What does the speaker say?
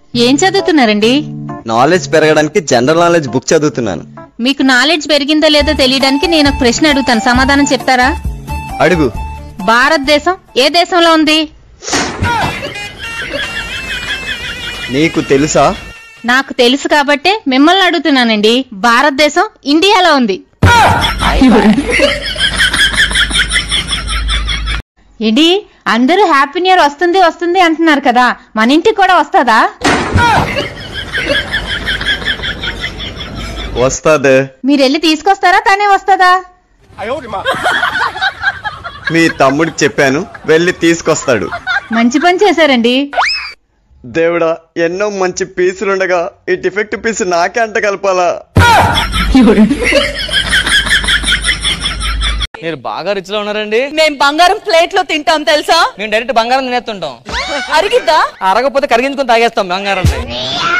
ఏం చదువుతున్నారండి నాలెడ్జ్ పెరగడానికి జనరల్ నాలెడ్జ్ బుక్ చదువుతున్నాను మీకు నాలెడ్జ్ పెరిగిందో లేదో తెలియడానికి నేను ఒక ప్రశ్న అడుగుతాను సమాధానం చెప్తారా అడుగు భారతదేశం ఏ దేశంలో ఉంది నీకు తెలుసా నాకు తెలుసు కాబట్టే మిమ్మల్ని అడుగుతున్నానండి భారతదేశం ఇండియాలో ఉంది ఏంటి అందరూ హ్యాపీ న్యూ ఇయర్ వస్తుంది వస్తుంది అంటున్నారు కదా మన ఇంటికి కూడా వస్తుందా వస్తాది మీరు వెళ్ళి తీసుకొస్తారా తనే వస్తుందా మీ తమ్ముడికి చెప్పాను వెళ్ళి తీసుకొస్తాడు మంచి పని చేశారండి దేవుడా ఎన్నో మంచి పీసులుండగా ఈ డిఫెక్ట్ పీస్ నాకే అంట కలపాలా మీరు బాగా రిచ్ లో ఉన్నారండి మేం బంగారం ప్లేట్ లో తింటాం తెలుసా మేము డైరెక్ట్ బంగారం తినేస్తుంటాం అరిగిద్దా అరగపోతే కరిగించుకొని తాగేస్తాం బంగారం